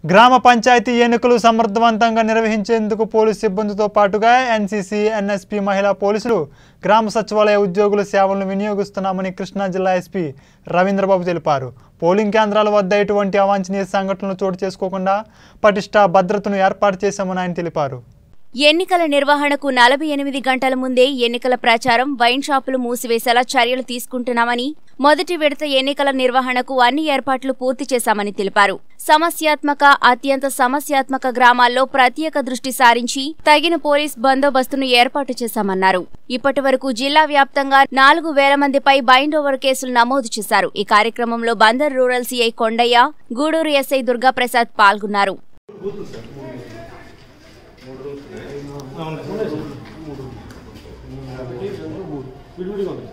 గ్రామ పంచాయతీ ఎన్నికలు సమర్థవంతంగా నిర్వహించేందుకు పోలీసు సిబ్బందితో పాటుగా ఎన్సీసీ ఎన్ఎస్పీ మహిళా పోలీసులు గ్రామ సచివాలయ ఉద్యోగుల సేవలను వినియోగిస్తున్నామని కృష్ణా జిల్లా ఎస్పీ రవీంద్రబాబు తెలిపారు పోలింగ్ కేంద్రాల వద్ద ఎటువంటి అవాంఛనీయ సంఘటనలు చోటు చేసుకోకుండా పటిష్ట భద్రతను ఏర్పాటు చేశామని ఆయన తెలిపారు ఎన్నికల నిర్వహణకు నలభై ఎనిమిది గంటల ముందే ఎన్నికల ప్రచారం వైన్ షాపులు మూసివేసేలా చర్యలు తీసుకుంటున్నామని మొదటి విడత ఎన్నికల నిర్వహణకు అన్ని ఏర్పాట్లు పూర్తి చేశామని తెలిపారు సమస్యాత్మక అత్యంత సమస్యాత్మక గ్రామాల్లో ప్రత్యేక దృష్టి సారించి తగిన పోలీస్ బందోబస్తును ఏర్పాటు చేశామన్నారు ఇప్పటి వరకు జిల్లా వ్యాప్తంగా నాలుగు వేల మందిపై బైండ్ ఓవర్ కేసులు నమోదు చేశారు ఈ కార్యక్రమంలో Bandar rural CI Kondaiah Gudur SI Durgaprasad పాల్గొన్నారు విడివిడిగా ఉంది